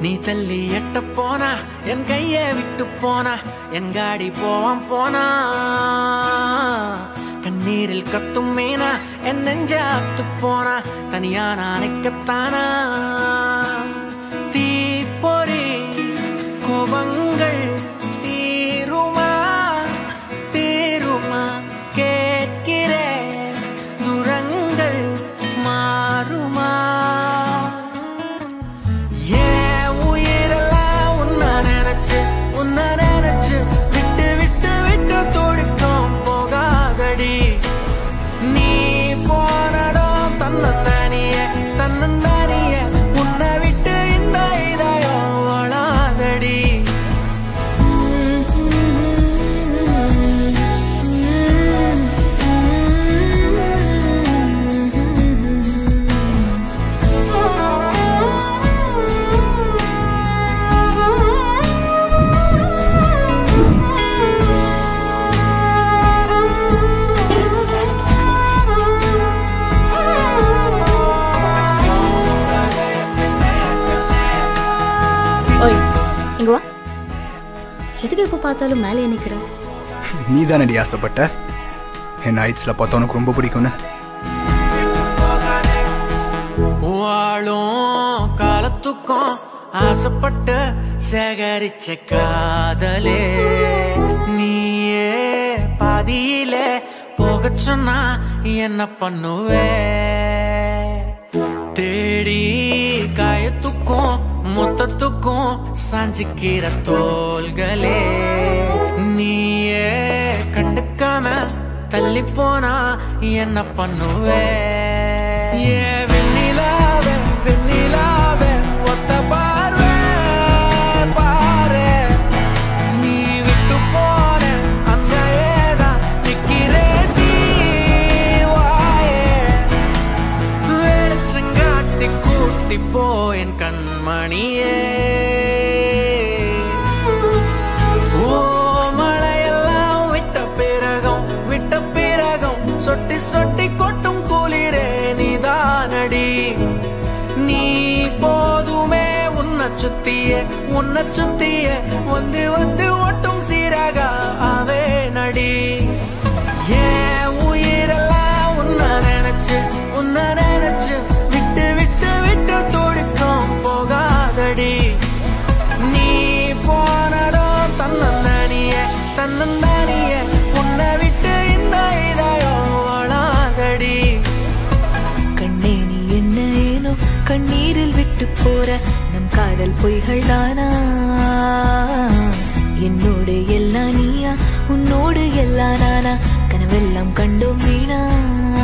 நீ தள்ளி எட்ட போனா என் கைய விட்டு போனா என் காடி போவான் போனா கண்ணீரில் கத்தும் மீனா என் நெஞ்ச அத்து போனா தனியா நான் நிக்கத்தானா தீப்பொறி கோபங்கள் தீருமா தீருமா கேட்கிறேன் துரங்கள் மாறுமா ஏன் உயிரெல்லாம் உன்னை நினைச்சு உன்னை நினைச்சு விட்டு விட்டு விட்டு துடிக்கும் போகாதடி நீ போனதும் தன்னந்தானிய தன்னந்தானிய உன்னை விட்டு இந்த இதயம் வளாதடி ஓய் இங்க வா எதுக்கு எப்போ பார்த்தாலும் மேலே நிக்கிற நீ தானடி ஆசைப்பட்ட என் நைட்ஸில் பார்த்தா உனக்கு ரொம்ப பிடிக்கும்னு வாழும் காலத்துக்கும் ஆசைப்பட்டு சேகரிச்ச காதலே நீயே பாதியிலே போக சொன்னா என்ன பண்ணுவே தேடி காயத்துக்கும் முத்தத்துக்கும் சாஞ்சிக்கிற தோள்களே நீயே கண்டுக்காம தள்ளி போனா என்ன பண்ணுவே ஏ வெண்ணிலாவே வெண்ணிலாவே ஒத்த பார்வை பாரு நீ விட்டு போன அந்த ஏதா நிக்கிறேடி வாயே வெளிச்சங்காட்டி கூட்டி போ என் கண்மணியே ஓ மழையெல்லாம் விட்ட பிறகும் விட்ட பிறகும் சொட்டி சொட்டி கொட்டும் குளிரே நீதானடி நீ போதுமே உன்னை சுத்திய உன்னை சுத்திய வந்து வந்து ஓட்டும் சீராக ஆவே நடி ஏன் உயிரெல்லாம் உன்னை நினைச்சு உன்னை நினைச்சு விட்டு விட்டு விட்டு துடிக்கும் போகாதடி நீ போனதோ தன்னந்தானிய தன்னந்தானிய உன்னை விட்டு இந்த இதயம் வளாதடி கண்ணே நீ என்ன ஏனோ கண்ணீரில் விட்டு போற நம் காதல் பொய்கள் தானா என்னோடு எல்லாம் நீயா உன்னோடு எல்லாம் நானா கனவெல்லாம் கண்டோம் வீணா